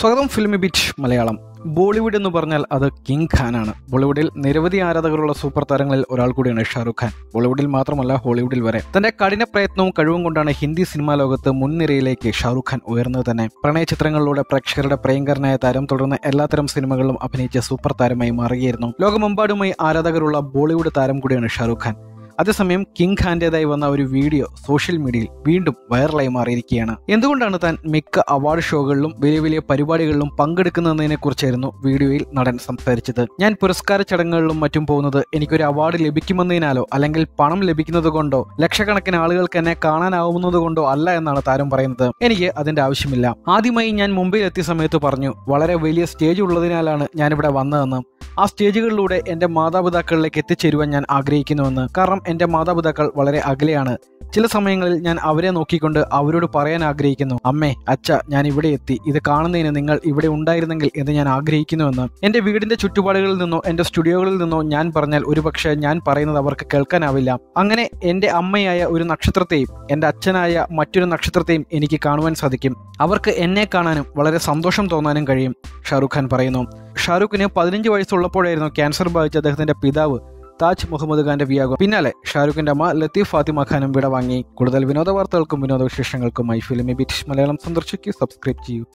സ്വാഗതം ഫിലിമി ബിറ്റ് മലയാളം ബോളിവുഡ് എന്ന് പറഞ്ഞാൽ അത് കിങ് ഖാനാണ് ബോളിവുഡിൽ നിരവധി ആരാധകരുള്ള സൂപ്പർ താരങ്ങളിൽ ഒരാൾ കൂടിയാണ് ഷാറുഖ് ഖാൻ ബോളിവുഡിൽ മാത്രമല്ല ഹോളിവുഡിൽ വരെ തന്റെ കഠിന പ്രയത്നവും കഴിവും കൊണ്ടാണ് ഹിന്ദി സിനിമാ ലോകത്ത് മുൻനിരയിലേക്ക് ഷാറുഖ് ഖാൻ ഉയർന്നത് തന്നെ പ്രണയ ചിത്രങ്ങളിലൂടെ പ്രേക്ഷകരുടെ പ്രിയങ്കരനായ താരം തുടർന്ന് എല്ലാത്തരം സിനിമകളിലും അഭിനയിച്ച സൂപ്പർ താരമായി മാറുകയായിരുന്നു ലോകമെമ്പാടുമായി ആരാധകരുള്ള ബോളിവുഡ് താരം കൂടിയാണ് ഷാറുഖ് ഖാൻ അതേസമയം കിങ് ഖാന്റേതായി വന്ന ഒരു വീഡിയോ സോഷ്യൽ മീഡിയയിൽ വീണ്ടും വൈറലായി മാറിയിരിക്കുകയാണ് എന്തുകൊണ്ടാണ് താൻ മിക്ക അവാർഡ് ഷോകളിലും വലിയ വലിയ പരിപാടികളിലും പങ്കെടുക്കുന്നതിനെ കുറിച്ചായിരുന്നു വീഡിയോയിൽ നടൻ സംസാരിച്ചത് ഞാൻ പുരസ്കാര ചടങ്ങുകളിലും മറ്റും പോകുന്നത് എനിക്കൊരു അവാർഡ് ലഭിക്കുമെന്നതിനാലോ അല്ലെങ്കിൽ പണം ലഭിക്കുന്നത് കൊണ്ടോ ലക്ഷക്കണക്കിന് ആളുകൾക്ക് എന്നെ കാണാനാവുന്നത് കൊണ്ടോ അല്ല എന്നാണ് താരം പറയുന്നത് എനിക്ക് അതിന്റെ ആവശ്യമില്ല ആദ്യമായി ഞാൻ മുംബൈയിൽ എത്തിയ സമയത്ത് പറഞ്ഞു വളരെ വലിയ സ്റ്റേജ് ഉള്ളതിനാലാണ് ഞാനിവിടെ വന്നതെന്ന് ആ സ്റ്റേജുകളിലൂടെ എന്റെ മാതാപിതാക്കളിലേക്ക് എത്തിച്ചേരുവാൻ ഞാൻ ആഗ്രഹിക്കുന്നുവെന്ന് കാരണം എന്റെ മാതാപിതാക്കൾ വളരെ അകലെയാണ് ചില സമയങ്ങളിൽ ഞാൻ അവരെ നോക്കിക്കൊണ്ട് അവരോട് പറയാൻ ആഗ്രഹിക്കുന്നു അമ്മേ അച്ഛ ഞാൻ ഇവിടെ എത്തി ഇത് കാണുന്നതിന് നിങ്ങൾ ഇവിടെ ഉണ്ടായിരുന്നെങ്കിൽ എന്ന് ഞാൻ ആഗ്രഹിക്കുന്നുവെന്ന് എന്റെ വീടിന്റെ ചുറ്റുപാടുകളിൽ നിന്നോ എന്റെ സ്റ്റുഡിയോകളിൽ നിന്നോ ഞാൻ പറഞ്ഞാൽ ഒരുപക്ഷെ ഞാൻ പറയുന്നത് അവർക്ക് കേൾക്കാനാവില്ല അങ്ങനെ എന്റെ അമ്മയായ ഒരു നക്ഷത്രത്തെയും എന്റെ അച്ഛനായ മറ്റൊരു നക്ഷത്രത്തെയും എനിക്ക് കാണുവാൻ സാധിക്കും അവർക്ക് എന്നെ കാണാനും വളരെ സന്തോഷം തോന്നാനും കഴിയും ഷാറുഖ് ഖാൻ പറയുന്നു ഷാറുഖിന് പതിനഞ്ച് വയസ്സുള്ളപ്പോഴായിരുന്നു ക്യാൻസർ ബാധിച്ച അദ്ദേഹത്തിന്റെ പിതാവ് താജ് മുഹമ്മദ് ഖാന്റെ വിയാഗം പിന്നാലെ ഷാറുഖിന്റെ അമ്മ ലത്തീഫ് ഫാത്തിമ ഖാനും വിട വാങ്ങി കൂടുതൽ വിനോദ വാർത്തകൾക്കും വിനോദ വിശേഷങ്ങൾക്കുമായി ഫിലിമി ബിറ്റ് മലയാളം സന്ദർശിക്കുക സബ്സ്ക്രൈബ് ചെയ്യൂ